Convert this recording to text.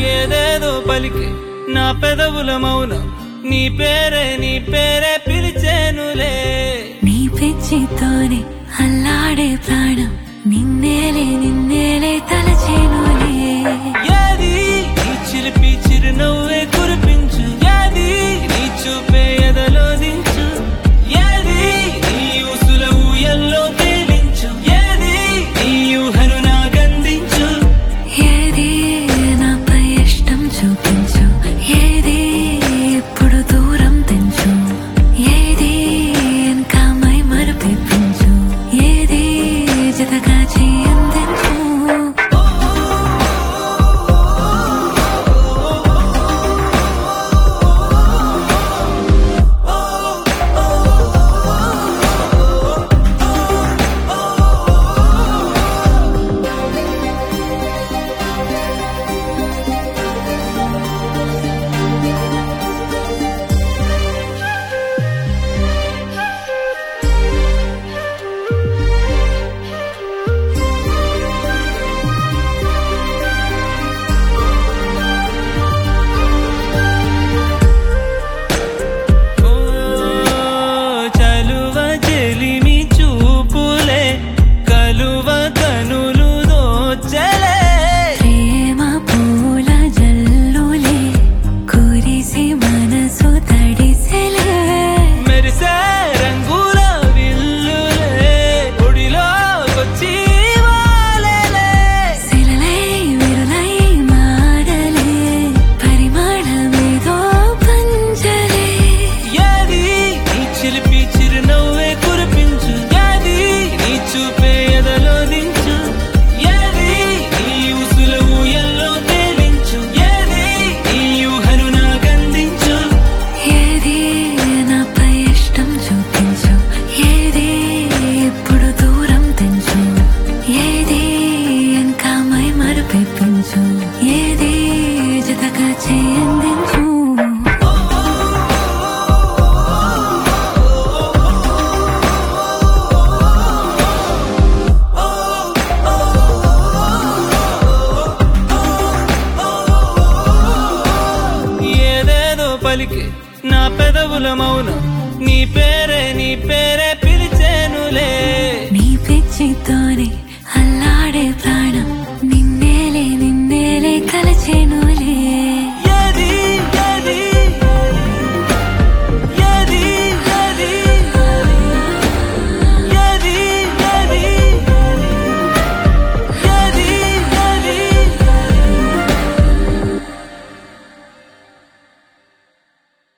ఏదేదో పలికి నా పెదవుల మౌనం నీ పేరే నీ పేరే పిలిచేనులే నీ పిచ్చితోనే అల్లాడే ప్రాణం నిన్నేలే నిన్నేలే తలచేనులే ఏది నీ చిలిపి చిరునవ్వే కురిపించు ఏది నీ చూపే ఎదలో దించు ఏది నీ ఊసుల ఊయల్లో తేలించు ఏది నీ ఊహను నాకందించు ఏది నాపై ఇష్టం చూపించు ఏది ఇప్పుడు దూరం తెంచు ఏది ఇంకా మై మరపిపించు ఏది జతగా చేయందించు ఓ చలువ చెలిమి చూపులే కలువ కనులు దోచలే ప్రేమ పూల జల్లులే కురిసి మనసు తడిసెలే మెరిసే రంగుల విల్లులే ఒడిలోకొచ్చి వాలేలే శిలలై విరులై మారలే పరిమాణమేదో పంచలే ఏది నీ చిలిపి చిరునవ్వే కురిపించు ఏది నీ చూపే ఎదలో దించు ఏది నీ ఉసుల ఊయల్లో తేలించు ఏది నీ ఊహను నాకందించు ఏది నాపై ఇష్టం చూపించు ఏది ఇప్పుడు దూరం తెంచు ఏది ఇంకా మై మరపిపించు ఏది జతగా చేయందించు ఏదేదో పలికి నా పెదవుల మౌనం నీ పేరు